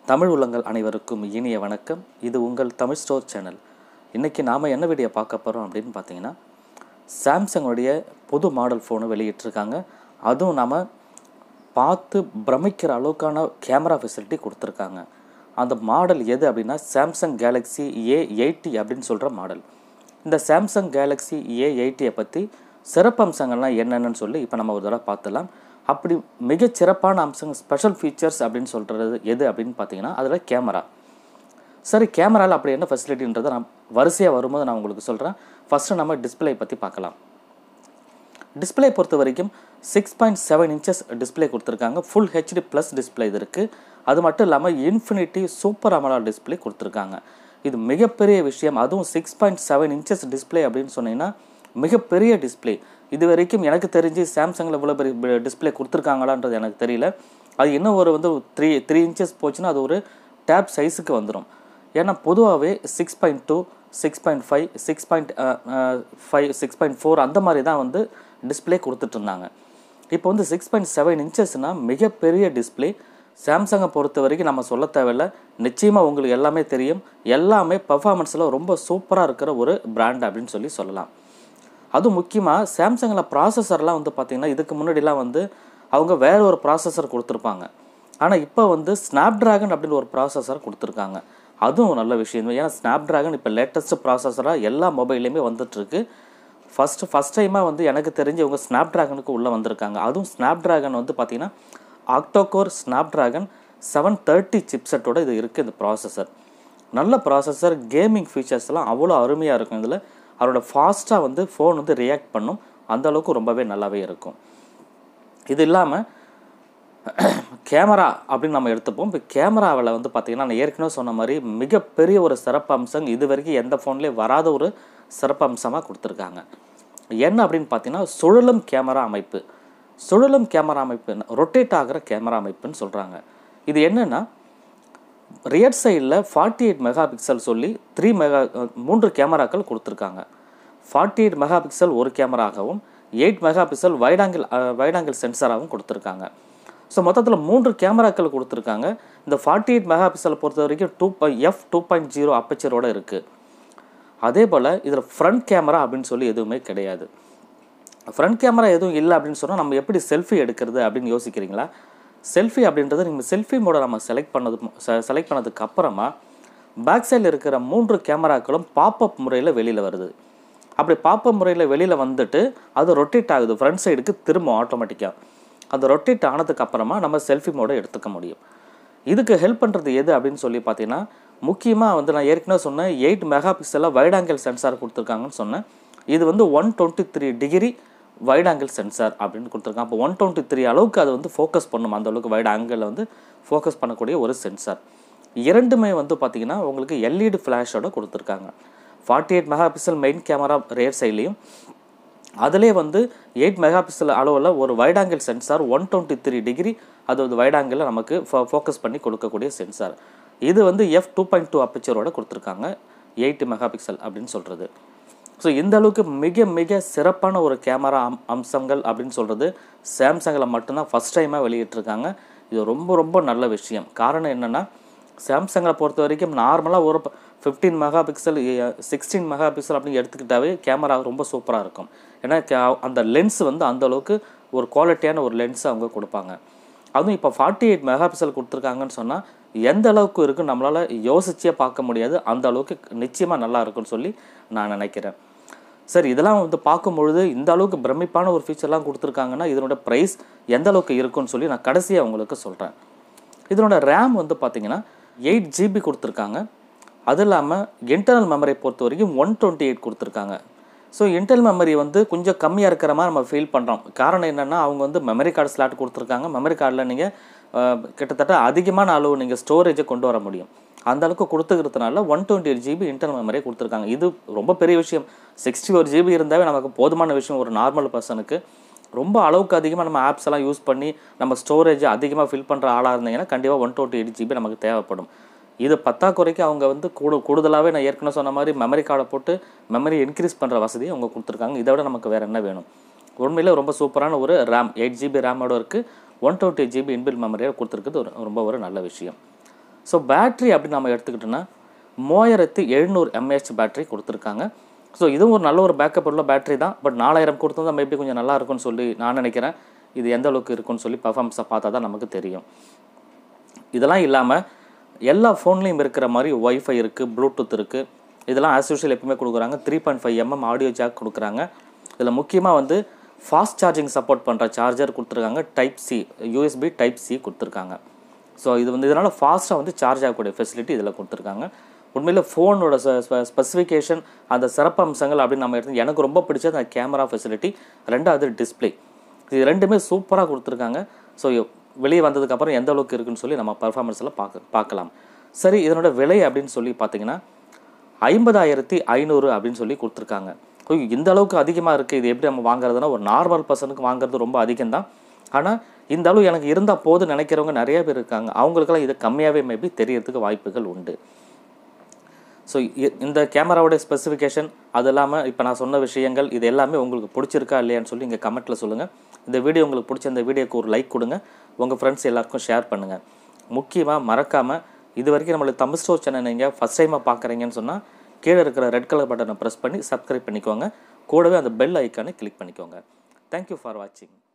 தமிழ் உள்ளங்கள் அனைவருக்கும் இனிய வணக்கம் இது உங்கள் தமிழ் ஸ்டோர் சேனல் இன்றைக்கி நாம் என்ன வீடியோ பார்க்க போகிறோம் அப்படின்னு பார்த்தீங்கன்னா சாம்சங்குடைய புது மாடல் ஃபோனு வெளியிட்டிருக்காங்க அதுவும் நாம் பார்த்து பிரமிக்கிற அளவுக்கான கேமரா ஃபெசிலிட்டி கொடுத்துருக்காங்க அந்த மாடல் எது அப்படின்னா சாம்சங் கேலக்ஸி ஏ எயிட்டி அப்படின்னு சொல்கிற மாடல் இந்த சாம்சங் கேலக்ஸி ஏ எயிட்டியை பற்றி சிறப்பம்சங்கள்லாம் என்னென்னு சொல்லி இப்போ நம்ம ஒரு தடவை பார்த்துலாம் அப்படி மிகச் சிறப்பான அம்சங்கள் ஸ்பெஷல் ஃபீச்சர்ஸ் அப்படின்னு சொல்கிறது எது அப்படின்னு பார்த்தீங்கன்னா அதில் கேமரா சரி கேமராவில் அப்படி என்ன ஃபெசிலிட்டின்றதை நான் வரிசையாக வரும்போது நான் உங்களுக்கு சொல்கிறேன் ஃபஸ்ட்டு நம்ம டிஸ்பிளே பற்றி பார்க்கலாம் டிஸ்பிளே பொறுத்த வரைக்கும் six point seven inches display கொடுத்துருக்காங்க ஃபுல் ஹெச்டி ப்ளஸ் டிஸ்பிளே இது இருக்குது அது மட்டும் இல்லாமல் இன்ஃபினிட்டி சூப்பர் அமலா டிஸ்பிளே கொடுத்துருக்காங்க இது மிகப்பெரிய விஷயம் அதுவும் six point seven inches display அப்படின்னு சொன்னீங்கன்னா மிகப்பெரிய டிஸ்பிளே இது வரைக்கும் எனக்கு தெரிஞ்சு சாம்சங்கில் இவ்வளோ பெரிய டிஸ்பிளே கொடுத்துருக்காங்களான்றது எனக்கு தெரியல அது இன்னும் ஒரு வந்து த்ரீ த்ரீ இன்ச்சஸ் போச்சுன்னா அது ஒரு டேப் சைஸுக்கு வந்துடும் ஏன்னா பொதுவாகவே six point two six point five six point five six point four அந்த மாதிரி தான் வந்து டிஸ்பிளே கொடுத்துட்ருந்தாங்க இப்போ வந்து சிக்ஸ் பாயிண்ட் செவன் இன்ச்சஸ்னால் மிகப்பெரிய டிஸ்பிளே சாம்சங்கை பொறுத்த வரைக்கும் நம்ம சொல்ல தேவையில்ல நிச்சயமாக உங்களுக்கு எல்லாமே தெரியும் எல்லாமே பர்ஃபார்மன்ஸில் ரொம்ப சூப்பராக இருக்கிற ஒரு பிராண்ட் அப்படின்னு சொல்லி சொல்லலாம் அதுவும் முக்கியமாக சாம்சங்கில் ப்ராசஸர்லாம் வந்து பார்த்திங்கன்னா இதுக்கு முன்னாடிலாம் வந்து அவங்க வேற ஒரு ப்ராசஸர் கொடுத்துருப்பாங்க ஆனால் இப்போ வந்து ஸ்னாப் ட்ராகன் அப்படின்னு ஒரு ப்ராசஸர் கொடுத்துருக்காங்க அதுவும் நல்ல விஷயம் ஏன்னா ஸ்னாப் ட்ராகன் இப்போ லேட்டஸ்ட் ப்ராசஸராக எல்லா மொபைல்லையுமே வந்துட்டுருக்கு ஃபஸ்ட்டு ஃபஸ்ட் டைமாக வந்து எனக்கு தெரிஞ்சு இவங்க ஸ்னாப் ட்ராகனுக்கு உள்ளே வந்திருக்காங்க அதுவும் ஸ்னாப் ட்ராகன் வந்து பார்த்திங்கன்னா octa core snapdragon seven thirty சிப்செட்டோட இது இருக்குது இந்த ப்ராசஸர் நல்ல ப்ராசஸர் கேமிங் ஃபீச்சர்ஸ்லாம் அவ்வளோ அருமையாக இருக்கும் இதில் அதோட ஃபாஸ்ட்டாக வந்து ஃபோன் வந்து ரியாக்ட் பண்ணும் அந்த அளவுக்கு ரொம்பவே நல்லாவே இருக்கும் இது இல்லாமல் கேமரா அப்படின்னு நம்ம எடுத்துப்போம் இப்போ கேமராவில் வந்து பார்த்திங்கன்னா நான் ஏற்கனவே சொன்ன மாதிரி மிகப்பெரிய ஒரு சிறப்பம்சம் இது வரைக்கும் எந்த ஃபோன்லேயும் வராத ஒரு சிறப்பம்சமாக கொடுத்துருக்காங்க என்ன அப்படின்னு பார்த்தீங்கன்னா சுழலும் கேமரா அமைப்பு சுழலும் கேமரா அமைப்பு ரொட்டேட் ஆகிற கேமரா அமைப்புன்னு சொல்கிறாங்க இது என்னென்னா ரியர் சைடில் ஃபார்ட்டி எயிட் மெகா பிக்சல் சொல்லி த்ரீ மெகா மூன்று கேமராக்கள் கொடுத்துருக்காங்க ஃபார்ட்டி எயிட் மெகா பிக்சல் ஒரு கேமராகவும் eight megapixel wide angle wide angle சென்சாராகவும் கொடுத்துருக்காங்க ஸோ மொத்தத்தில் மூன்று கேமராக்கள் கொடுத்துருக்காங்க இந்த ஃபார்ட்டி எயிட் மெகா பிக்சலை பொறுத்த வரைக்கும் two F two point zero அப்பச்சரோடு இருக்குது அதே போல் இதில் ஃப்ரண்ட் கேமரா அப்படின்னு சொல்லி எதுவுமே கிடையாது ஃப்ரண்ட் கேமரா எதுவும் இல்லை அப்படின்னு சொன்னால் நம்ம எப்படி செல்ஃபி எடுக்கிறது அப்படின்னு யோசிக்கிறீங்களா செல்ஃபி அப்படின்றது நீங்கள் செல்ஃபி மோட நம்ம செலக்ட் பண்ணது செலக்ட் பண்ணதுக்கு அப்புறமா பேக் சைடில் இருக்கிற மூன்று கேமராக்களும் பாப்அப் முறையில் வெளியில் வருது அப்படி பாப்அப் முறையில் வெளியில் வந்துட்டு அது ரொட்டேட் ஆகுது ஃப்ரண்ட் சைடுக்கு திரும்ப ஆட்டோமேட்டிக்காக அது ரொட்டேட் ஆனதுக்கு அப்புறமா நம்ம செல்ஃபி மோடை எடுத்துக்க முடியும் இதுக்கு ஹெல்ப் பண்ணுறது எது அப்படின்னு சொல்லி பார்த்தீங்கன்னா முக்கியமாக வந்து நான் ஏற்கனவே சொன்னேன் எயிட் மெகா பிக்சலில் வைட் ஆங்கிள் சென்சார் கொடுத்துருக்காங்கன்னு சொன்னேன் இது வந்து one twenty three degree wide angle sensor அப்படின்னு கொடுத்துருக்காங்க அப்போ ஒன் டுவெண்ட்டி த்ரீ அளவுக்கு அது வந்து ஃபோக்கஸ் பண்ணும் அந்த அளவுக்கு வைட் ஆங்கிளில் வந்து ஃபோக்கஸ் பண்ணக்கூடிய ஒரு சென்சார் இரண்டுமே வந்து பார்த்திங்கன்னா உங்களுக்கு எல்இடி ஃப்ளாஷோட கொடுத்துருக்காங்க forty eight megapixel main camera rear சைட்லேயும் அதிலே வந்து எயிட் மெகா பிக்சல் அளவில் ஒரு wide angle sensor one twenty three degree அது வந்து வைட் ஆங்கிளில் நமக்கு ஃபோக்கஸ் பண்ணி கொடுக்கக்கூடிய சென்சார் இது வந்து எஃப் டூ பாயிண்ட் டூ அப்பச்சரோட கொடுத்துருக்காங்க எயிட் மெகா பிக்சல் அப்படின்னு சொல்கிறது ஸோ இந்த அளவுக்கு மிக மிக சிறப்பான ஒரு கேமரா அம் அம்சங்கள் அப்படின்னு சொல்கிறது சாம்சங்கில் மட்டும்தான் ஃபஸ்ட் டைமாக வெளியிட்டிருக்காங்க இது ரொம்ப ரொம்ப நல்ல விஷயம் காரணம் என்னென்னா சாம்சங்கை பொறுத்த வரைக்கும் நார்மலாக ஒரு fifteen megapixel sixteen megapixel அப்படின்னு எடுத்துக்கிட்டாவே கேமரா ரொம்ப சூப்பராக இருக்கும் ஏன்னா அந்த லென்ஸ் வந்து அந்த அளவுக்கு ஒரு குவாலிட்டியான ஒரு லென்ஸ் அவங்க கொடுப்பாங்க அதுவும் இப்போ ஃபார்ட்டி எயிட் மெகா பிக்சல் கொடுத்துருக்காங்கன்னு சொன்னால் எந்த அளவுக்கு இருக்குன்னு நம்மளால் யோசிச்சே பார்க்க முடியாது அந்த அளவுக்கு நிச்சயமாக நல்லா இருக்குன்னு சொல்லி நான் நினைக்கிறேன் சரி இதெல்லாம் வந்து பார்க்கும்பொழுது இந்த அளவுக்கு பிரமிப்பான ஒரு ஃபீச்சர்லாம் கொடுத்துருக்காங்கன்னா இதனோட ப்ரைஸ் எந்த அளவுக்கு இருக்குன்னு சொல்லி நான் கடைசியாக உங்களுக்கு சொல்கிறேன் இதனோட ரேம் வந்து பார்த்திங்கன்னா எயிட் ஜிபி கொடுத்துருக்காங்க அது இல்லாமல் இன்டர்னல் மெமரி பொறுத்த வரைக்கும் ஒன் டுவெண்ட்டி எயிட் கொடுத்துருக்காங்க ஸோ இன்டர்னல் மெமரி வந்து கொஞ்சம் கம்மியாக இருக்கிற மாதிரி நம்ம ஃபீல் பண்ணுறோம் காரணம் என்னென்னா அவங்க வந்து மெமரி கார்டு ஸ்லாட் கொடுத்துருக்காங்க மெமரி கார்டில் நீங்கள் கிட்டத்தட்ட அதிகமான அளவு நீங்கள் ஸ்டோரேஜை கொண்டு வர முடியும் அந்த அளவுக்கு கொடுத்துக்கிறதுனால one twenty eight GB internal memory கொடுத்துருக்காங்க இது ரொம்ப பெரிய விஷயம் சிக்ஸ்டி ஒரு ஜிபி இருந்தாவே நமக்கு போதுமான விஷயம் ஒரு நார்மல் பர்சனுக்கு ரொம்ப அளவுக்கு அதிகமாக நம்ம ஆப்ஸ் எல்லாம் யூஸ் பண்ணி நம்ம ஸ்டோரேஜ் அதிகமாக ஃபில் பண்ணுற ஆளாக இருந்தீங்கன்னா கண்டிப்பாக ஒன் டுவெண்ட்டி எயிட் ஜிபி நமக்கு தேவைப்படும் இது பத்தாக்குறைக்கு அவங்க வந்து கூடு கூடுதலாகவே நான் ஏற்கனவே சொன்ன மாதிரி மெமரி கார்டை போட்டு மெமரி இன்க்ரீஸ் பண்ணுற வசதியை அவங்க கொடுத்துருக்காங்க இதை விட நமக்கு வேறு என்ன வேணும் உண்மையிலே ரொம்ப சூப்பரான ஒரு ரேம் எயிட் ஜிபி ரேமோட இருக்குது ஒன் டுவெண்ட்டி ஜிபி இன்பில் மெமரியாக கொடுத்துருக்குது ஒரு ரொம்ப ஒரு நல்ல விஷயம் ஸோ பேட்ரி அப்படி நம்ம எடுத்துக்கிட்டோன்னா மூவாயிரத்து எழுநூறு எம்ஏஹெச் பேட்டரி கொடுத்துருக்காங்க ஸோ இதுவும் ஒரு நல்ல ஒரு பேக்கப் உள்ள பேட்டரி தான் பட் நாலாயிரம் கொடுத்தா மேபி கொஞ்சம் நல்லா இருக்கும்னு சொல்லி நான் நினைக்கிறேன் இது எந்த அளவுக்கு இருக்கும்னு சொல்லி பர்ஃபார்மன்ஸை பார்த்தா தான் நமக்கு தெரியும் இதெல்லாம் இல்லாமல் எல்லா ஃபோன்லேயும் இருக்கிற மாதிரி ஒய்ஃபை இருக்குது ப்ளூடூத் இருக்குது இதெல்லாம் ஆஸ் யூஷுவல் எப்பவுமே கொடுக்குறாங்க three point five MM audio jack கொடுக்குறாங்க இதில் முக்கியமாக வந்து ஃபாஸ்ட் சார்ஜிங் சப்போர்ட் பண்ணுற சார்ஜர் கொடுத்துருக்காங்க type C USB type C கொடுத்துருக்காங்க ஸோ இது வந்து இதனால் ஃபாஸ்ட்டாக வந்து சார்ஜ் ஆகக்கூடிய ஃபெசிலிட்டி இதில் கொடுத்துருக்காங்க உண்மையில் ஃபோனோட ஸ்பெசிஃபிகேஷன் அந்த சிறப்பம்சங்கள் அப்படின்னு நம்ம எடுத்து எனக்கு ரொம்ப பிடிச்சது அந்த கேமரா ஃபெசிலிட்டி ரெண்டாவது டிஸ்பிளே இது ரெண்டுமே சூப்பராக கொடுத்துருக்காங்க ஸோ வெளியே வந்ததுக்கப்புறம் எந்த அளவுக்கு இருக்குன்னு சொல்லி நம்ம பர்ஃபார்மன்ஸில் பார்க்க பார்க்கலாம் சரி இதனோட விலை அப்படின்னு சொல்லி பார்த்தீங்கன்னா ஐம்பதாயிரத்தி ஐநூறு அப்படின்னு சொல்லி கொடுத்துருக்காங்க ஐயோ இந்த அளவுக்கு அதிகமாக இருக்குது இது எப்படி நம்ம வாங்குறதுனா ஒரு நார்மல் பர்சனுக்கு வாங்குறது ரொம்ப அதிகம்தான் ஆனால் இந்த அளவு எனக்கு இருந்தால் போதும் நினைக்கிறவங்க நிறைய பேர் இருக்காங்க அவங்களுக்கெல்லாம் இது கம்மியாகவே மேபி தெரியறதுக்கு வாய்ப்புகள் உண்டு ஸோ இந்த கேமராவோட ஸ்பெசிஃபிகேஷன் அது இல்லாமல் இப்போ நான் சொன்ன விஷயங்கள் இது எல்லாமே உங்களுக்கு பிடிச்சிருக்கா இல்லையான்னு சொல்லி இங்கே கமெண்ட்டில் சொல்லுங்கள் இந்த வீடியோ உங்களுக்கு பிடிச்ச இந்த வீடியோக்கு ஒரு லைக் கொடுங்க உங்கள் ஃப்ரெண்ட்ஸ் எல்லாருக்கும் ஷேர் பண்ணுங்கள் முக்கியமாக மறக்காமல் இது வரைக்கும் நம்மளுக்கு தமிழ் ஸ்டோர் சேனல் நீங்கள் ஃபஸ்ட் டைமாக பார்க்குறீங்கன்னு சொன்னால் கீழே இருக்கிற ரெட் கலர் பட்டனை ப்ரெஸ் பண்ணி சப்ஸ்கிரைப் பண்ணிக்கோங்க கூடவே அந்த பெல் ஐக்கானை கிளிக் பண்ணிக்கோங்க தேங்க்யூ ஃபார் வாட்சிங்